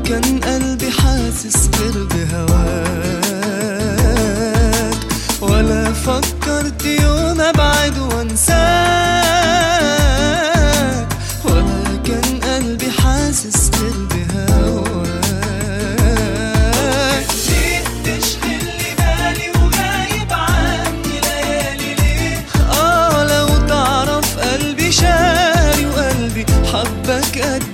كان قلبي حاسس غير بهواك ولا فكرت يوم ابعد وانساك ولا كان قلبي حاسس غير بهواك ليه تشغلني بالي وغايب عني ليالي ليه اه لو تعرف قلبي شاري وقلبي حبك قد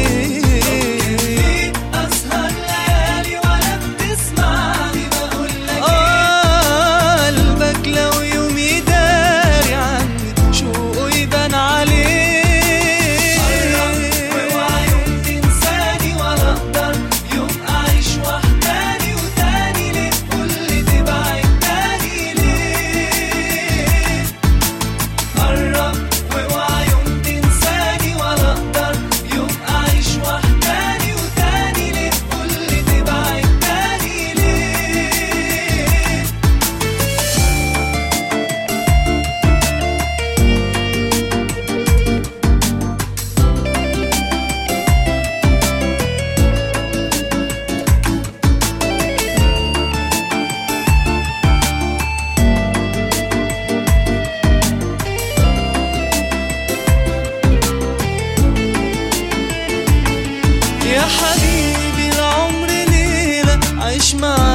ايه اسهر ليالي ولا بتسمعني بقول لك اه قلبك لو يوم يداري عني شوقه يبان عليه واوعى يوم تنساني ولا اقدر يوم اعيش وحداني وتاني ليه كل تبعد تاني ليه قرب واوعى يوم تنساني ولا اقدر يوم اعيش وحداني وتاني ليه كل تبعد تاني ليه يا حبيبي العمر ليلة عيش معاك